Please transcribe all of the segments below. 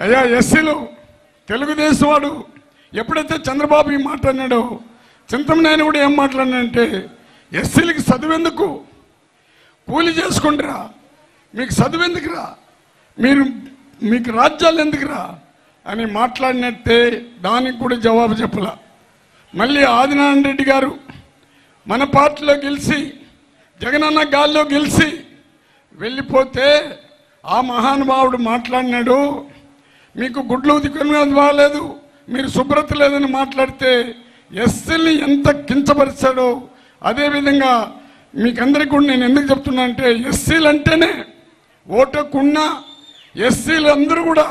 అయ్యా ఎస్సీలు తెలుగుదేశం వాడు ఎప్పుడైతే చంద్రబాబు ఈ మాట అన్నాడో చింతమనేని కూడా ఏం మాట్లాడినంటే ఎస్సీలకి చదువెందుకు కూలి చేసుకుంటారా మీకు చదువు ఎందుకురా మీరు మీకు రాజ్యాలు ఎందుకురా అని మాట్లాడినట్టే దానికి కూడా జవాబు చెప్పలా మళ్ళీ ఆదినారాయణ రెడ్డి గారు మన పార్టీలో గెలిచి జగనన్న గాల్లో గెలిచి వెళ్ళిపోతే ఆ మహానుభావుడు మాట్లాడినాడు మీకు గుడ్లు ఉదికొని బాగాలేదు మీరు శుభ్రత లేదని మాట్లాడితే ఎస్సీని ఎంత కించపరిచాడో అదేవిధంగా మీకందరికీ కూడా నేను ఎందుకు చెప్తున్నా అంటే ఎస్సీలు అంటేనే ఓటకున్నా ఎస్సీలు అందరూ కూడా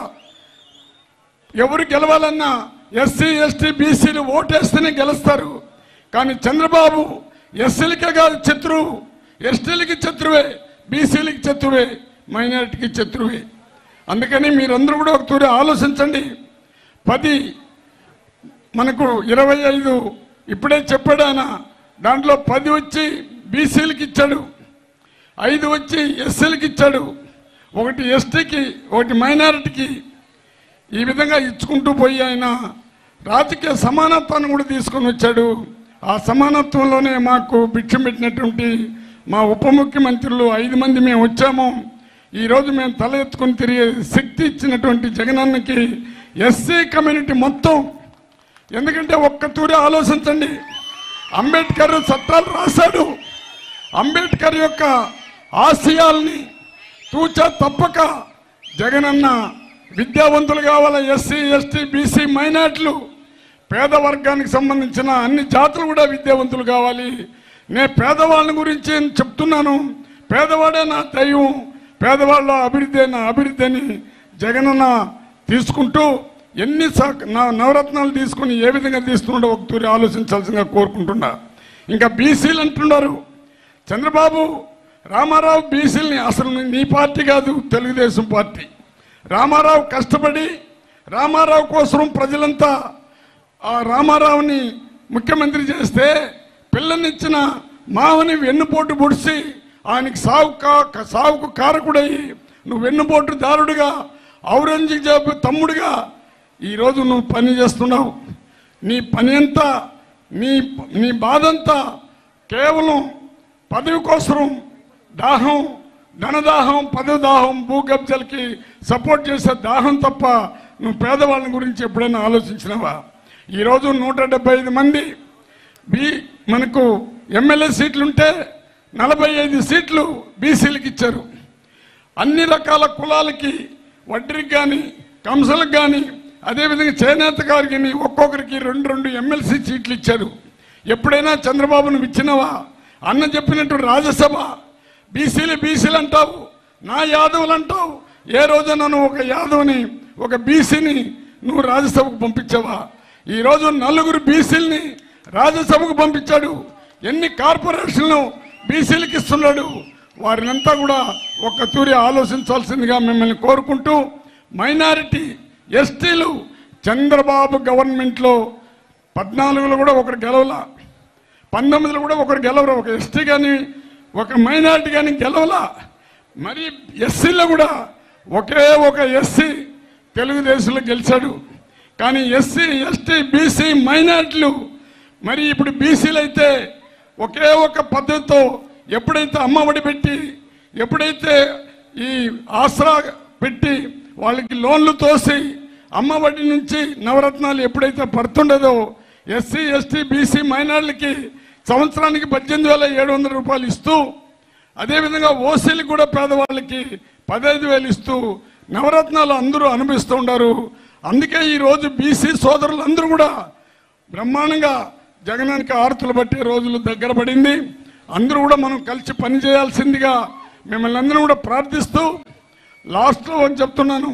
ఎవరు గెలవాలన్నా ఎస్సీ ఎస్టీ బీసీలు ఓటేస్తేనే గెలుస్తారు కానీ చంద్రబాబు ఎస్సీలకే కాదు శత్రువు ఎస్టీలకి శత్రువే బీసీలకి శత్రువే మైనారిటీకి శత్రువే అందుకని మీరందరూ కూడా ఒక తూరి ఆలోచించండి పది మనకు ఇరవై ఐదు ఇప్పుడే చెప్పాడు ఆయన దాంట్లో పది వచ్చి బీసీలకి ఇచ్చాడు ఐదు వచ్చి ఎస్సీలకి ఇచ్చాడు ఒకటి ఎస్టీకి ఒకటి మైనారిటీకి ఈ విధంగా ఇచ్చుకుంటూ పోయి ఆయన రాజకీయ సమానత్వాన్ని కూడా తీసుకొని వచ్చాడు ఆ సమానత్వంలోనే మాకు భిక్షం పెట్టినటువంటి మా ఉప ముఖ్యమంత్రులు ఐదు మంది మేము వచ్చాము ఈరోజు మేము తల ఎత్తుకొని తిరిగే శక్తి ఇచ్చినటువంటి జగనన్నకి ఎస్సీ కమ్యూనిటీ మొత్తం ఎందుకంటే ఒక్క తూరి ఆలోచించండి అంబేద్కర్ చట్టాలు రాశాడు అంబేద్కర్ యొక్క ఆశయాల్ని తూచా తప్పక జగనన్న విద్యావంతులు కావాలా ఎస్సీ ఎస్టీ బీసీ మైనార్టీలు పేద వర్గానికి సంబంధించిన అన్ని జాతులు కూడా విద్యావంతులు కావాలి నేను పేదవాళ్ళని గురించి నేను చెప్తున్నాను పేదవాడే నా దైవం పేదవాళ్ళ అభివృద్ధి నా అభివృద్ధి అని జగనన్న తీసుకుంటూ ఎన్ని సా- నా- నవరత్నాలు తీసుకుని ఏ విధంగా తీసుకున్నాడో ఒక తూరి ఆలోచించాల్సిందిగా కోరుకుంటున్నా ఇంకా బీసీలు అంటున్నారు చంద్రబాబు రామారావు బీసీలని అసలు నీ పార్టీ కాదు తెలుగుదేశం పార్టీ రామారావు కష్టపడి రామారావు కోసం ప్రజలంతా ఆ రామారావుని ముఖ్యమంత్రి చేస్తే పిల్లనిచ్చిన మావని వెన్నుపోటు పొడిచి ఆయనకి సాగు కా సాగుకు కారకుడయి నువ్వు వెన్నుపోటు దారుడుగా ఔరంగజేబు తమ్ముడుగా ఈరోజు నువ్వు పని చేస్తున్నావు నీ పని అంతా నీ నీ బాధంతా కేవలం పదవి కోసం దాహం ధనదాహం పదవి దాహం భూకబ్జలకి సపోర్ట్ చేసే దాహం తప్ప నువ్వు పేదవాళ్ళ గురించి ఎప్పుడైనా ఆలోచించినావా ఈరోజు నూట డెబ్బై ఐదు మంది బీ మనకు ఎమ్మెల్యే సీట్లుంటే నలభై ఐదు సీట్లు బీసీలకు ఇచ్చారు అన్ని రకాల కులాలకి వడ్డీకి కానీ కంసలకు కానీ అదేవిధంగా చేనేత గారికి ఒక్కొక్కరికి రెండు రెండు ఎమ్మెల్సీ సీట్లు ఇచ్చారు ఎప్పుడైనా చంద్రబాబు నువ్వు ఇచ్చినవా అన్న చెప్పినట్టు రాజ్యసభ బీసీలు బీసీలు అంటావు నా యాదవులు అంటావు ఏ రోజైనా నువ్వు ఒక యాదవ్ని ఒక బీసీని నువ్వు రాజ్యసభకు పంపించావా ఈరోజు నలుగురు బీసీలని రాజ్యసభకు పంపించాడు ఎన్ని కార్పొరేషన్లు బీసీలకు ఇస్తున్నాడు వారినంతా కూడా ఒక్క తూరి ఆలోచించాల్సిందిగా మిమ్మల్ని కోరుకుంటూ మైనారిటీ ఎస్టీలు చంద్రబాబు గవర్నమెంట్లో పద్నాలుగులో కూడా ఒకరు గెలవలా పంతొమ్మిదిలో కూడా ఒకరు గెలవరు ఒక ఎస్టీ కానీ ఒక మైనారిటీ కానీ గెలవలా మరి ఎస్సీలో కూడా ఒకే ఒక ఎస్సీ తెలుగుదేశంలో గెలిచాడు కానీ ఎస్సీ ఎస్టీ బీసీ మైనారిటీలు మరి ఇప్పుడు బీసీలు అయితే ఒకే ఒక పద్ధతితో ఎప్పుడైతే అమ్మఒడి పెట్టి ఎప్పుడైతే ఈ ఆసరా పెట్టి వాళ్ళకి లోన్లు తోసి అమ్మఒడి నుంచి నవరత్నాలు ఎప్పుడైతే పడుతుండదో ఎస్సీ ఎస్టీ బీసీ మైనార్టీలకి సంవత్సరానికి పద్దెనిమిది వేల ఏడు వందల రూపాయలు ఇస్తూ అదేవిధంగా ఓసీలకు కూడా పేదవాళ్ళకి పదహైదు వేలు ఇస్తూ నవరత్నాలు అందరూ అనుభవిస్తూ ఉన్నారు అందుకే ఈరోజు బీసీ సోదరులు అందరూ కూడా బ్రహ్మాండంగా జగనానికి ఆరతులు పట్టే రోజులు దగ్గర పడింది అందరూ కూడా మనం కలిసి పని చేయాల్సిందిగా మిమ్మల్ని అందరూ కూడా ప్రార్థిస్తూ లాస్ట్లో ఒకటి చెప్తున్నాను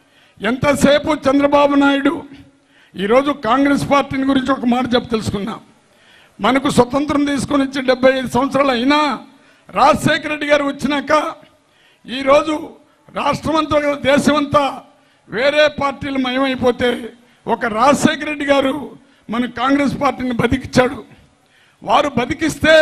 ఎంతసేపు చంద్రబాబు నాయుడు ఈరోజు కాంగ్రెస్ పార్టీని గురించి ఒక మాట చెప్పి తెలుసుకున్నా మనకు స్వతంత్రం తీసుకొని వచ్చి డెబ్బై ఐదు సంవత్సరాలు అయినా రాజశేఖర రెడ్డి గారు వచ్చినాక ఈరోజు రాష్ట్రమంతా దేశమంతా వేరే పార్టీలు మయమైపోతే ఒక రాజశేఖర రెడ్డి గారు మన కాంగ్రెస్ పార్టీని బతికిచ్చాడు వారు బతికిస్తే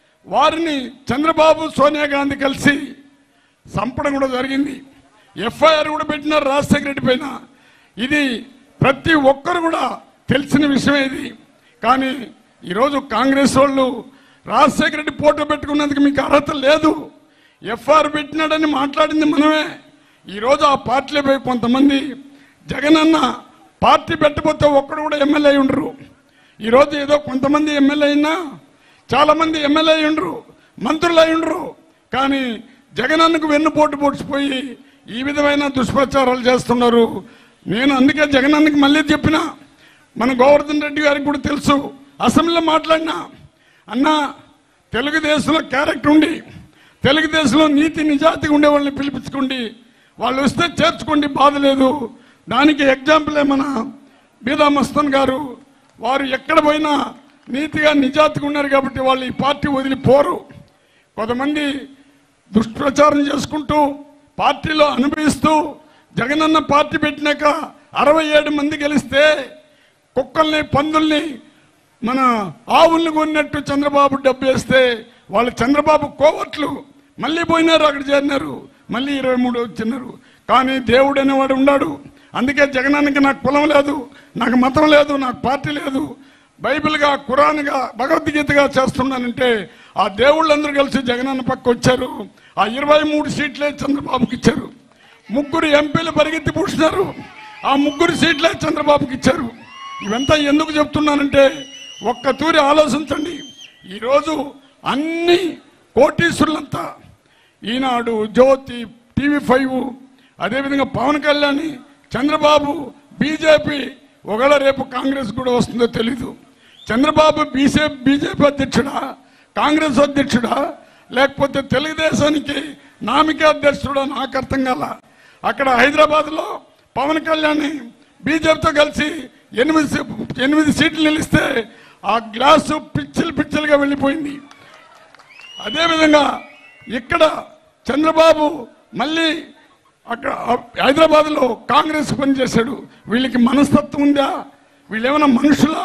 వారిని చంద్రబాబు సోనియా గాంధీ కలిసి చంపడం కూడా జరిగింది ఎఫ్ఐఆర్ కూడా పెట్టినారు రాజశేఖర రెడ్డి పైన ఇది ప్రతి ఒక్కరు కూడా తెలిసిన విషయం ఇది కానీ ఈరోజు కాంగ్రెస్ వాళ్ళు రాజశేఖర రెడ్డి ఫోటో పెట్టుకున్నందుకు మీకు అర్హత లేదు ఎఫ్ఆర్ పెట్టినాడని మాట్లాడింది మనమే ఈరోజు ఆ పార్టీలపై కొంతమంది జగనన్న పార్టీ పెట్టబోతే ఒక్కడు కూడా ఎమ్మెల్యే అయి ఉండరు ఈరోజు ఏదో కొంతమంది ఎమ్మెల్యే అయినా చాలామంది ఎమ్మెల్యే అయి ఉండరు మంత్రులు అయి ఉండరు కానీ జగనన్నకు వెన్నుపోటు పొడిచిపోయి ఈ విధమైన దుష్ప్రచారాలు చేస్తున్నారు నేను అందుకే జగనన్నకి మళ్ళీ చెప్పిన మన గోవర్ధన్ రెడ్డి గారికి కూడా తెలుసు అసెంబ్లీలో మాట్లాడినా అన్న తెలుగుదేశంలో క్యారెక్టర్ ఉండి తెలుగుదేశంలో నీతి నిజాతిగా ఉండే వాళ్ళని పిలిపించుకోండి వాళ్ళు వస్తే చేర్చుకోండి బాధ లేదు దానికి ఎగ్జాంపులే మన బీదా మస్తాన్ గారు వారు ఎక్కడ పోయినా నీతిగా నిజాతిగా ఉన్నారు కాబట్టి వాళ్ళు ఈ పార్టీ వదిలిపోరు కొంతమంది దుష్ప్రచారం చేసుకుంటూ పార్టీలో అనుభవిస్తూ జగనన్న పార్టీ పెట్టినాక అరవై ఏడు మంది గెలిస్తే కుక్కల్ని పందుల్ని మన ఆవుల్ని కొన్నట్టు చంద్రబాబు డబ్బు వేస్తే వాళ్ళు చంద్రబాబు కోవట్లు మళ్ళీ పోయినారు అక్కడ చేరినారు మళ్ళీ ఇరవై మూడు వచ్చినారు కానీ దేవుడు అనేవాడు ఉన్నాడు అందుకే జగనానికి నాకు కులం లేదు నాకు మతం లేదు నాకు పార్టీ లేదు బైబిల్గా ఖురాన్గా భగవద్గీతగా చేస్తున్నానంటే ఆ దేవుళ్ళందరూ కలిసి జగనన్న పక్క వచ్చారు ఆ ఇరవై మూడు సీట్లే చంద్రబాబుకి ఇచ్చారు ముగ్గురు ఎంపీలు పరిగెత్తి పూడ్చినారు ఆ ముగ్గురు సీట్లే చంద్రబాబుకి ఇచ్చారు ఇవంతా ఎందుకు చెప్తున్నానంటే ఒక్క తూరి ఆలోచించండి ఈరోజు అన్ని కోటీశ్వరులంతా ఈనాడు జ్యోతి టీవీ ఫైవ్ అదేవిధంగా పవన్ కళ్యాణ్ చంద్రబాబు బీజేపీ ఒకవేళ రేపు కాంగ్రెస్ కూడా వస్తుందో తెలీదు చంద్రబాబు బీజేపీ బీజేపీ అధ్యక్షుడా కాంగ్రెస్ అధ్యక్షుడా లేకపోతే తెలుగుదేశానికి నామిక అధ్యక్షుడా నాకు అర్థం కాల అక్కడ హైదరాబాద్లో పవన్ కళ్యాణ్ బీజేపీతో కలిసి ఎనిమిది సీ- ఎనిమిది సీట్లు నిలిస్తే ఆ గ్లాసు పిచ్చిలు పిచ్చిలుగా వెళ్ళిపోయింది అదేవిధంగా ఇక్కడ చంద్రబాబు మళ్ళీ అక్కడ హైదరాబాద్లో కాంగ్రెస్ పనిచేశాడు వీళ్ళకి మనస్తత్వం ఉందా వీళ్ళు ఏమైనా మనుషులా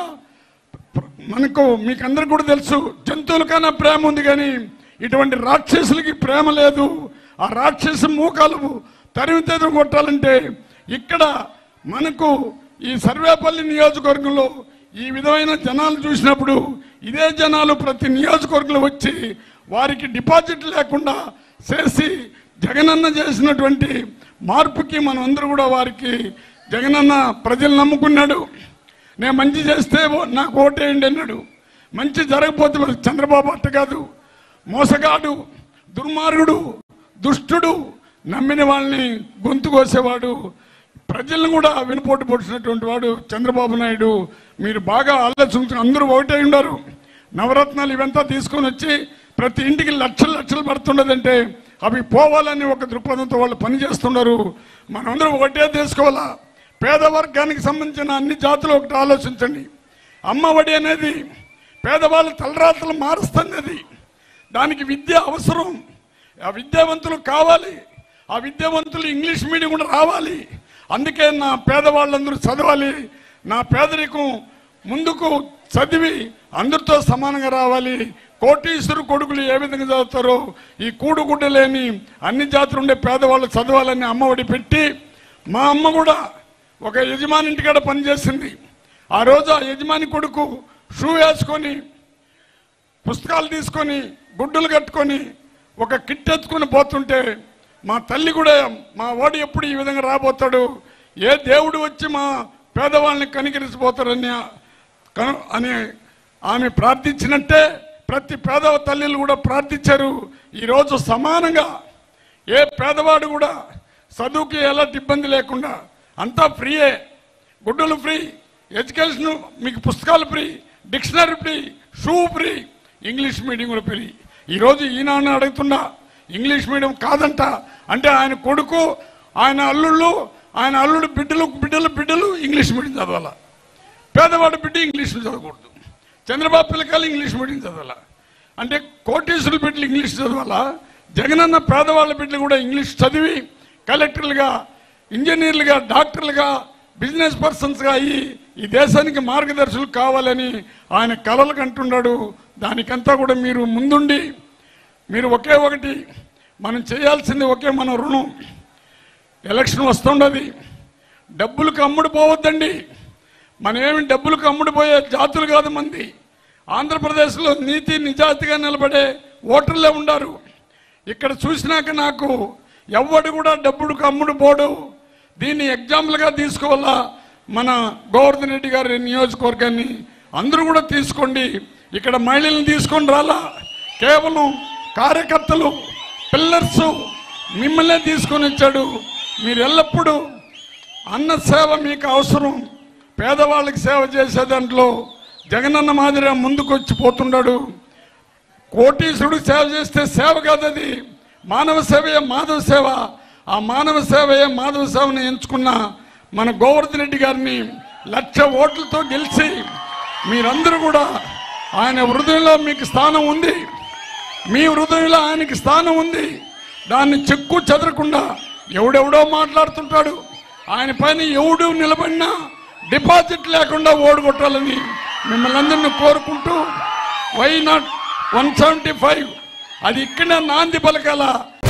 మనకు మీకు అందరికి కూడా తెలుసు జంతువులకన్నా ప్రేమ ఉంది కానీ ఇటువంటి రాక్షసులకి ప్రేమ లేదు ఆ రాక్షస మూకాలు తరిమి తరిమి కొట్టాలంటే ఇక్కడ మనకు ఈ సర్వేపల్లి నియోజకవర్గంలో ఈ విధమైన జనాలు చూసినప్పుడు ఇదే జనాలు ప్రతి నియోజకవర్గంలో వచ్చి వారికి డిపాజిట్ లేకుండా చేసి జగనన్న చేసినటువంటి మార్పుకి మనం అందరూ కూడా వారికి జగనన్న ప్రజలు నమ్ముకున్నాడు నేను మంచి చేస్తే ఓ- నాకు ఓటేయండి అన్నాడు మంచి జరగకపోతే మరి చంద్రబాబు అట్ట కాదు మోసగాడు దుర్మార్గుడు దుష్టుడు నమ్మిన వాళ్ళని గొంతు కోసేవాడు ప్రజలను కూడా వెనుపోటు పొడిచినటువంటి వాడు చంద్రబాబు నాయుడు మీరు బాగా ఆలోచించి అందరూ ఒకటే ఉన్నారు నవరత్నాలు ఇవంతా తీసుకొని వచ్చి ప్రతి ఇంటికి లక్షలు లక్షలు పడుతుండదంటే అవి పోవాలని ఒక దృక్పథంతో వాళ్ళు పనిచేస్తున్నారు మనందరం ఒకటే తీసుకోవాలా పేద వర్గానికి సంబంధించిన అన్ని జాతులు ఒకటి ఆలోచించండి అమ్మఒడి అనేది పేదవాళ్ళ తలరాతలు మారుస్తుంది అది దానికి విద్య అవసరం ఆ విద్యావంతులు కావాలి ఆ విద్యావంతులు ఇంగ్లీష్ మీడియం కూడా రావాలి అందుకే నా పేదవాళ్ళందరూ చదవాలి నా పేదరికం ముందుకు చదివి అందరితో సమానంగా రావాలి కోటీశ్వరు కొడుకులు ఏ విధంగా చదువుతారో ఈ కూడుగుడ్డ లేని అన్ని జాతులు ఉండే పేదవాళ్ళు చదవాలని అమ్మఒడి పెట్టి మా అమ్మ కూడా ఒక యజమాని ఇంటికాడ పనిచేసింది ఆ రోజు ఆ యజమాని కొడుకు షూ వేసుకొని పుస్తకాలు తీసుకొని గుడ్డలు కట్టుకొని ఒక కిట్ ఎత్తుకొని పోతుంటే మా తల్లి కూడా మా వాడు ఎప్పుడు ఈ విధంగా రాబోతాడు ఏ దేవుడు వచ్చి మా పేదవాళ్ళని కనికరించిపోతారని కను- అని ఆమె ప్రార్థించినట్టే ప్రతి పేదవ తల్లిలు కూడా ప్రార్థించారు ఈరోజు సమానంగా ఏ పేదవాడు కూడా చదువుకి ఎలాంటి ఇబ్బంది లేకుండా అంతా ఫ్రీయే గుడ్డలు ఫ్రీ ఎడ్యుకేషన్ మీకు పుస్తకాలు free dictionary free shoe free English medium కూడా ఫ్రీ ఈరోజు ఈనాడు అడుగుతున్నా ఇంగ్లీష్ మీడియం కాదంట అంటే ఆయన కొడుకు ఆయన అల్లుళ్ళు ఆయన అల్లుడు బిడ్డలు బిడ్డలు బిడ్డలు ఇంగ్లీష్ మీడియం చదవాలా పేదవాడి బిడ్డ ఇంగ్లీష్ చదవకూడదు చంద్రబాబు పిల్లకాయలు ఇంగ్లీష్ మీడియం చదవాలా అంటే కోటీశ్వరుల బిడ్డలు ఇంగ్లీష్ చదవాలా జగనన్న పేదవాళ్ళ బిడ్డలు కూడా ఇంగ్లీష్ చదివి కలెక్టర్లుగా ఇంజనీర్లుగా డాక్టర్లుగా బిజినెస్ పర్సన్స్గా అయ్యి ఈ దేశానికి మార్గదర్శులు కావాలని ఆయన కలలు కంటున్నాడు దానికంతా కూడా మీరు ముందుండి మీరు ఒకే ఒకటి మనం చేయాల్సింది ఒకే మన రుణం ఎలక్షన్ వస్తుండదు డబ్బులకు అమ్ముడు పోవద్దండి మనమేమి డబ్బులకు అమ్ముడు పోయే జాతులు కాదు మంది ఆంధ్రప్రదేశ్లో నీతి నిజాయితీగా నిలబడే ఓటర్లే ఉండారు ఇక్కడ చూసినాక నాకు ఎవ్వడు కూడా డబ్బులకు అమ్ముడు పోడు దీన్ని ఎగ్జాంపుల్గా తీసుకోవాలా మన గోవర్ధన్ రెడ్డి గారి నియోజకవర్గాన్ని అందరూ కూడా తీసుకోండి ఇక్కడ మహిళలను తీసుకొని రాలా కేవలం కార్యకర్తలు పిల్లర్స్ మిమ్మల్నే తీసుకొని వచ్చాడు మీరు ఎల్లప్పుడూ అన్న సేవ మీకు అవసరం పేదవాళ్ళకి సేవ చేసే దాంట్లో జగనన్న మాదిరిగా ముందుకు వచ్చి పోతున్నాడు కోటీశ్వరుడు సేవ చేస్తే సేవ కాదు అది మానవ సేవయే మాధవ సేవ ఆ మానవ సేవయే మాధవ సేవను ఎంచుకున్న మన గోవర్ధన్ రెడ్డి గారిని లక్ష ఓట్లతో గెలిచి మీరందరూ కూడా ఆయన హృదయంలో మీకు స్థానం ఉంది మీ హృదయంలో ఆయనకి స్థానం ఉంది దాన్ని చెక్కు చెదరకుండా ఎవడెవడో మాట్లాడుతుంటాడు ఆయన పైన ఎవడు నిలబడినా డిపాజిట్ లేకుండా ఓడగొట్టాలని మిమ్మల్ని అందరినీ కోరుకుంటూ why not one seventy five అది ఇక్కడ నాంది పలకాల